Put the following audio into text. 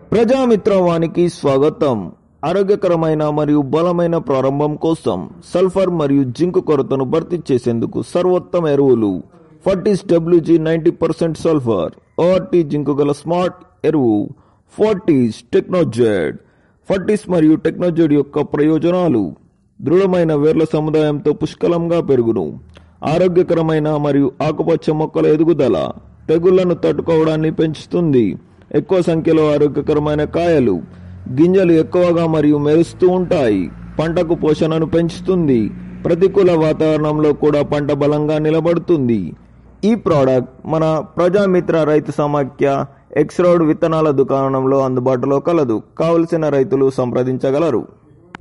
ప్రజామిత్రవానికి స్వాగతం ఆరోగ్యకరమైన మరియు బలమైన ప్రారంభం కోసం సల్ఫర్ మరియు జింక్ కొరతను భర్తీ చేసేందుకు సర్వోత్తమ ఎరువులు Fertis WG ninety percent sulphur ఓఆర్టీ జింక్ గల స్మార్ట్ ఎరువు ఫార్టీస్ టెక్నోజెడ్ ఫర్టీస్ మరియు టెక్నోజెడ్ యొక్క ప్రయోజనాలు దృఢమైన వేర్ల సముదాయంతో పుష్కలంగా పెరుగును ఆరోగ్యకరమైన మరియు ఆకుపచ్చ మొక్కల ఎదుగుదల తెగుళ్లను తట్టుకోవడాన్ని పెంచుతుంది ఎక్కువ సంఖ్యలో ఆరోగ్యకరమైన కాయలు గింజలు ఎక్కువగా మరియు మెరుస్తూ ఉంటాయి పంటకు పోషణను పెంచుతుంది ప్రతికూల వాతావరణంలో కూడా పంట బలంగా నిలబడుతుంది ఈ ప్రోడక్ట్ మన ప్రజామిత్ర రైతు సమాఖ్య ఎక్స్ రోడ్ విత్తనాల దుకాణంలో అందుబాటులో కలదు కావలసిన రైతులు సంప్రదించగలరు